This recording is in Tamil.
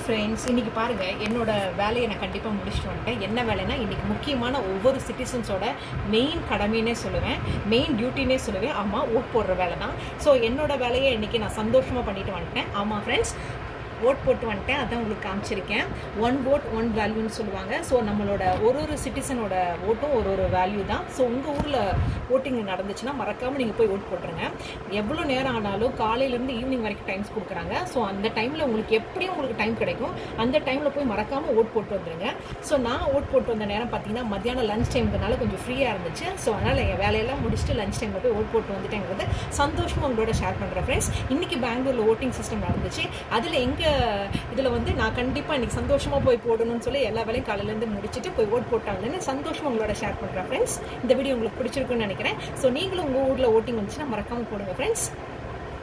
ஃப்ரெண்ட்ஸ் இன்னைக்கு பாருங்க என்னோட வேலையை நான் கண்டிப்பாக முடிச்சுட்டு வந்துட்டேன் என்ன வேலைன்னா இன்னைக்கு முக்கியமான ஒவ்வொரு சிட்டிசன்ஸோட மெயின் கடமைன்னே சொல்லுவேன் மெயின் டியூட்டினே சொல்லுவேன் ஆமாம் ஓட் போடுற வேலை தான் ஸோ என்னோட வேலையை இன்னைக்கு நான் சந்தோஷமாக பண்ணிட்டு வந்துட்டேன் ஆமாம் ஃப்ரெண்ட்ஸ் ஓட் போட்டு வந்துட்டேன் அதான் உங்களுக்கு காமிச்சிருக்கேன் ஒன் ஓட் ஒன் வேல்யூன்னு சொல்லுவாங்க ஸோ நம்மளோட ஒரு ஒரு சிட்டிசனோட ஓட்டும் ஒரு ஒரு வேல்யூ தான் ஸோ உங்கள் ஊரில் ஓட்டிங் நடந்துச்சுன்னா மறக்காமல் நீங்கள் போய் ஓட் போட்டுருங்க எவ்வளோ நேரம் ஆனாலும் காலையிலேருந்து ஈவினிங் வரைக்கும் டைம்ஸ் கொடுக்குறாங்க ஸோ அந்த டைமில் உங்களுக்கு எப்படியும் உங்களுக்கு டைம் கிடைக்கும் அந்த டைமில் போய் மறக்காமல் ஓட் போட்டு வந்துருங்க ஸோ நான் ஓட் போட்டு வந்த நேரம் பார்த்தீங்கன்னா மத்தியானம் லஞ்ச் டைம்னால கொஞ்சம் ஃப்ரீயாக இருந்துச்சு ஸோ அதனால் என் வேலையெல்லாம் முடிச்சுட்டு லஞ்ச் டைமில் போய் ஓட் போட்டு வந்துட்டேங்கிறது சந்தோஷமாக உங்களோட ஷேர் பண்ணுறேன் ஃப்ரெண்ட்ஸ் இன்றைக்கி பெங்களூரில் ஓட்டிங் சிஸ்டம் நடந்துச்சு அதில் எங்கள் இதில் வந்து நான் கண்டிப்பாக இன்றைக்கி சந்தோஷமாக போய் போடணும்னு சொல்லி எல்லா வேலையும் காலையிலேருந்து முடிச்சுட்டு போய் ஓட் போட்டாங்கன்னு சந்தோஷமாக உங்களோட ஷேர் பண்ணுறேன் ஃப்ரெண்ட்ஸ் இந்த வீடியோ உங்களுக்கு பிடிச்சிருக்குன்னு நினைக்கிறேன் ஸோ நீங்களும் உங்கள் ஊரில் ஓட்டிங் வந்துச்சுன்னா மறக்காமல் போடுங்க ஃப்ரெண்ட்ஸ்